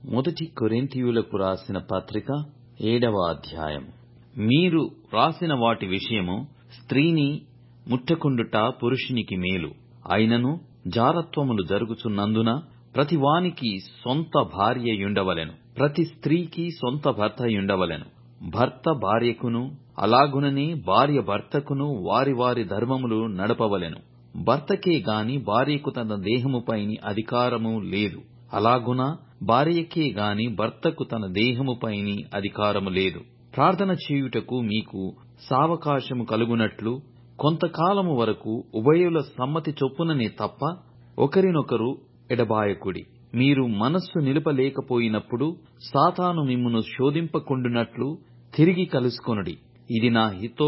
మొదటి కొరింథీయులకు రాసిన పత్రిక ఏడవ అధ్యాయం మీరు వ్రాసిన వాటి విషయము స్త్రీని ముట్టకుండుట పురుషునికి మేలు అయినను జారత్వములు జరుగుచున్నందున ప్రతివానికి సొంత భార్యయుండవలెను ప్రతి స్త్రీకి సొంత భర్తయుండవలెను భర్త భార్యకును అలాగుననే భార్య భర్తకును వారి వారి ధర్మములు నడపవలెను భర్తకే గాని భార్యకు తన దేహముపైని అధికారము లేదు అలాగున భార్యకే గాని భర్తకు తన దేహముపైని అధికారము లేదు ప్రార్థన చేయుటకు మీకు సావకాశము కలుగునట్లు కొంతకాలము వరకు ఉభయుల సమ్మతి చొప్పుననే తప్ప ఒకరినొకరు ఎడబాయకుడి మీరు మనస్సు నిలుపలేకపోయినప్పుడు సాతాను మిమ్మును శోధింపకుండునట్లు తిరిగి కలుసుకొనుడి ఇది నా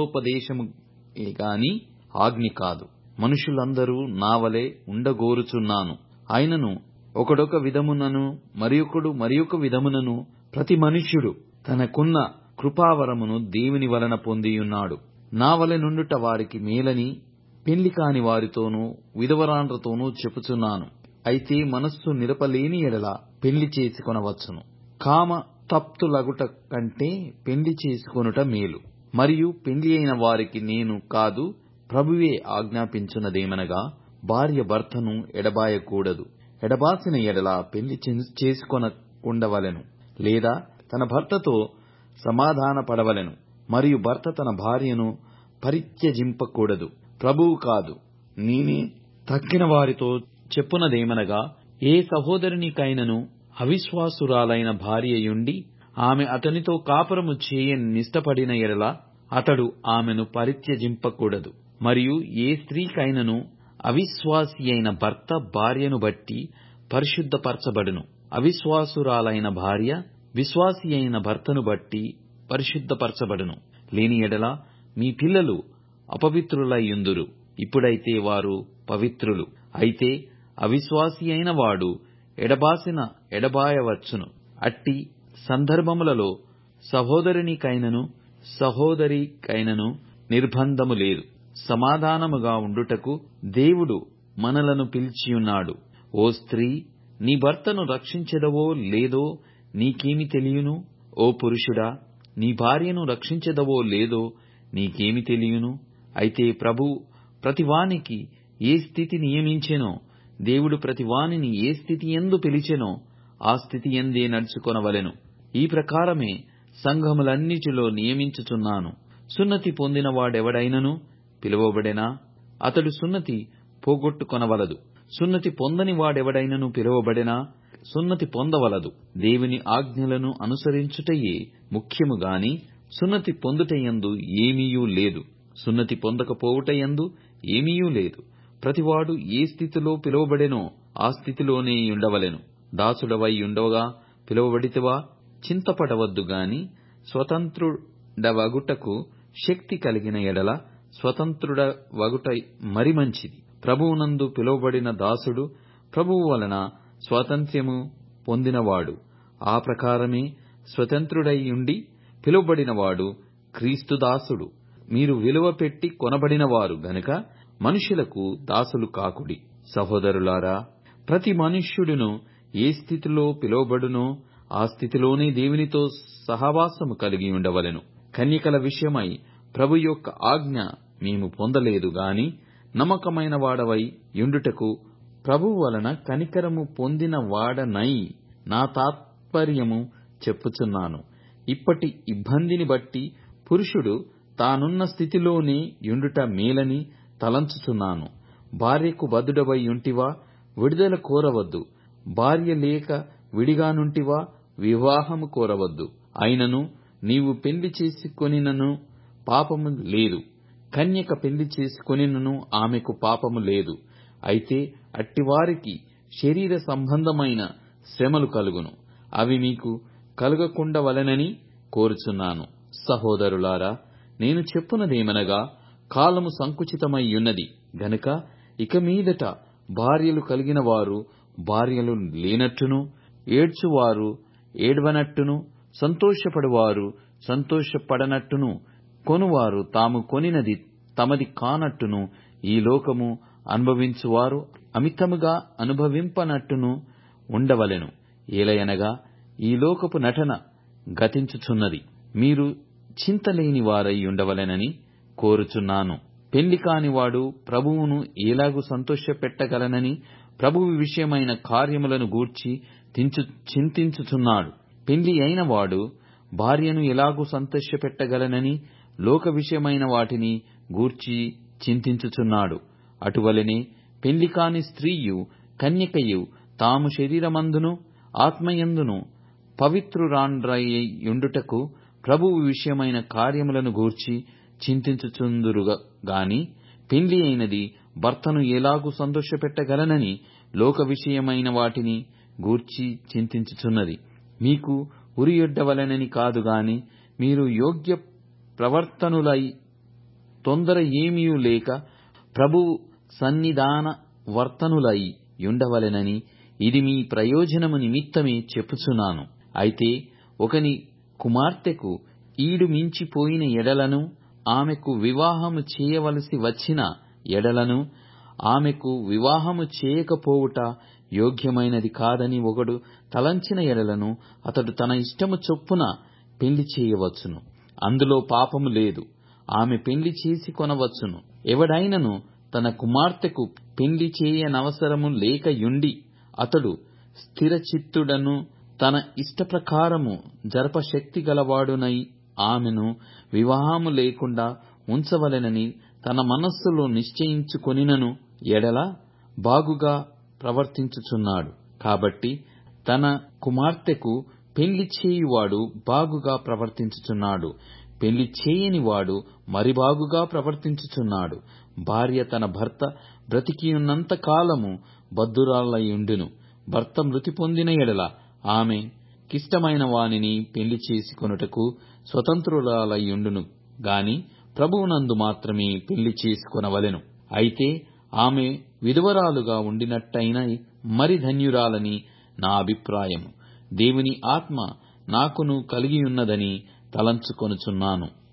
హితోపదేశమే గాని ఆజ్ఞ కాదు మనుషులందరూ నావలే ఉండగోరుచున్నాను అయినను ఒకడొక విధమునను మరియొకడు మరియొక విధమునను ప్రతి మనుష్యుడు తనకున్న కృపావరమును దేవుని వలన పొందియున్నాడు నా వలె నుండుట వారికి మేలని పెళ్లి కాని వారితోనూ విధవరాండ్రతోనూ చెప్పుచున్నాను అయితే మనస్సు నిలపలేని ఎడల పెళ్లి చేసుకొనవచ్చును కామ తప్తులగుట కంటే పెళ్లి చేసుకొనుట మేలు మరియు పెళ్లి అయిన వారికి నేను కాదు ప్రభువే ఆజ్ఞాపించున్నదేమనగా భార్య భర్తను ఎడబాయకూడదు ఎడబాసిన ఎడల పెళ్లి చేసుకొనకుండవలెను లేదా తన భర్తతో సమాధానపడవలెను మరియు భర్త తన భార్యను పరిత్యజింపకూడదు ప్రభువు కాదు నేనే తక్కిన వారితో చెప్పునదేమనగా ఏ సహోదరునికైనను అవిశ్వాసురాలైన భార్యయుండి ఆమె అతనితో కాపురము చేయ నిష్టపడిన ఎడల అతడు ఆమెను పరిత్యజింపకూడదు మరియు ఏ స్త్రీకైనను అవిశ్వాసియైన భర్త భార్యను బట్టి పరిశుద్ధపరచబడును అవిశ్వాసురాలైన భార్య విశ్వాసి అయిన భర్తను బట్టి పరిశుద్ధపరచబడును లేని ఎడల మీ పిల్లలు అపవిత్రులయ్యుందురు ఇప్పుడైతే వారు పవిత్రులు అయితే అవిశ్వాసి అయిన వాడు ఎడబాసిన ఎడబాయవచ్చును అట్టి సందర్భములలో సహోదరునికైనను సహోదరికైనను నిర్బంధము లేదు సమాధానముగా ఉండుటకు దేవుడు మనలను పిలిచియున్నాడు ఓ స్త్రీ నీ భర్తను రక్షించెదవో లేదో నీకేమి తెలియను ఓ పురుషుడా నీ భార్యను రక్షించెదవో లేదో నీకేమి తెలియను అయితే ప్రభు ప్రతివానికి ఏ స్థితి నియమించెనో దేవుడు ప్రతివానిని ఏ స్థితి ఎందు పిలిచెనో ఆ స్థితి ఎందే నడుచుకొనవలెను ఈ ప్రకారమే సంఘములన్నిటిలో నియమించుచున్నాను సున్నతి పొందిన వాడెవడైనను పిలువబడెనా అతడు సున్నతి పోగొట్టుకొనవలదు సున్నతి పొందని వాడెవడైనను పిలువబడెనా సున్నతి పొందవలదు దేవుని ఆజ్ఞలను అనుసరించుటయే ముఖ్యము గాని సున్నతి పొందుటయందు ఏమీయూ లేదు సున్నతి పొందకపోవుటయందు ఏమీయూ లేదు ప్రతివాడు ఏ స్థితిలో పిలువబడెనో ఆ స్థితిలోనే ఉండవలెను దాసుడవై ఉండగా పిలువబడితివా చింతపడవద్దు గాని స్వతంత్రుడవగుటకు శక్తి కలిగిన ఎడల స్వతంత్రుడవగుట మరి మంచిది ప్రభువునందు పిలువబడిన దాసుడు ప్రభువు వలన స్వాతంత్ర్యము పొందినవాడు ఆ ప్రకారమే స్వతంత్రుడైయుండి పిలువబడినవాడు క్రీస్తు దాసుడు మీరు విలువ పెట్టి కొనబడినవారు గనుక మనుషులకు దాసులు కాకుడి సహోదరులారా ప్రతి మనుష్యుడును ఏ స్థితిలో పిలువబడునో ఆ స్థితిలోనే దేవునితో సహవాసము కలిగి ఉండవలెను కన్యకల విషయమై ప్రభు యొక్క ఆజ్ఞ మేము పొందలేదు గాని నమ్మకమైన వాడవై యుండుటకు ప్రభువు వలన కనికరము పొందిన వాడనై నా తాత్పర్యము చెప్పుచున్నాను ఇప్పటి ఇబ్బందిని బట్టి పురుషుడు తానున్న స్థితిలోనే యుండుట మేలని తలంచుచున్నాను భార్యకు బదుడవై యుంటివా విడుదల కోరవద్దు భార్య లేక విడిగానుంటివా వివాహము కోరవద్దు అయినను నీవు పెళ్లి చేసుకొనినను పాపము లేదు కన్యక పెళ్లి చేసుకొనినను ఆమెకు పాపము లేదు అయితే అట్టివారికి శరీర సంబంధమైన శ్రమలు కలుగును అవి మీకు కలుగకుండవలెనని కోరుచున్నాను సహోదరులారా నేను చెప్పునదేమనగా కాలము సంకుచితమయ్యున్నది గనుక ఇక మీదట భార్యలు కలిగిన వారు భార్యలు లేనట్టును ఏడ్చువారు ఏడ్వనట్టును సంతోషపడువారు సంతోషపడనట్టును కొనువారు తాము కొనినది తమది కానట్టును ఈ లోకము అనుభవించువారు అమితముగా అనుభవింపనట్టును ఉండవలెను ఏలయనగా ఈ లోకపు నటన గతించుచున్నది మీరు చింతలేని వారై ఉండవలెనని కోరుచున్నాను పెళ్లి కానివాడు ప్రభువును ఎలాగు సంతోషపెట్టగలనని ప్రభువు విషయమైన కార్యములను గూర్చి చింతించుచున్నాడు పెళ్లి అయిన వాడు భార్యను ఎలాగు సంతోషపెట్టగలనని లోక విషయమైన వాటిని గూర్చి చింతించుచున్నాడు అటువలనే పెళ్లి కాని స్త్రీయు కన్యకయు తాము శరీరమందును ఆత్మయందును పవిత్రురాండ్రయుండుటకు ప్రభువు విషయమైన కార్యములను గూర్చి చింతించుచుందురుగా గాని పెళ్లి అయినది భర్తను ఎలాగు సంతోషపెట్టగలనని లోక విషయమైన వాటిని గూర్చి చింతించుచున్నది మీకు ఉరియొడ్డవలెనని కాదు గాని మీరు యోగ్య ప్రవర్తనులై తొందర ఏమీయూ లేక ప్రభువు సన్నిధాన వర్తనులై యుండవలెనని ఇది మీ ప్రయోజనము నిమిత్తమే చెప్పుచున్నాను అయితే ఒకని కుమార్తెకు ఈడు మించిపోయిన ఎడలను ఆమెకు వివాహము చేయవలసి వచ్చిన ఎడలను ఆమెకు వివాహము చేయకపోవుట యోగ్యమైనది కాదని ఒకడు తలంచిన ఎడలను అతడు తన ఇష్టము చొప్పున పెళ్లి చేయవచ్చును అందులో పాపము లేదు ఆమె పెళ్లి చేసి కొనవచ్చును ఎవడైనను తన కుమార్తెకు పెళ్లి చేయనవసరము లేక యుండి అతడు స్థిరచిత్తుడను తన ఇష్టప్రకారము జరప శక్తి గలవాడునై ఆమెను వివాహము లేకుండా ఉంచవలెనని తన మనస్సులో నిశ్చయించుకొనినను ఎడల బాగుగా ప్రవర్తించుచున్నాడు కాబట్టి తన కుమార్తెకు పెళ్లి చేయువాడు బాగుగా ప్రవర్తించుచున్నాడు పెళ్లి చేయనివాడు మరి బాగుగా ప్రవర్తించుచున్నాడు భార్య తన భర్త బ్రతికియున్నంత కాలము బద్ధురాలయుండును భర్త మృతి పొందిన ఎడల ఆమె కిష్టమైన వానిని పెళ్లి చేసుకొనుటకు స్వతంత్రురాలయుండును గాని ప్రభువునందు మాత్రమే పెళ్లి చేసుకొనవలెను అయితే ఆమె విధవరాలుగా ఉండినట్టయిన మరి ధన్యురాలని నా అభిప్రాయము దేవుని ఆత్మ నాకును కలిగియున్నదని తలంచుకొనుచున్నాను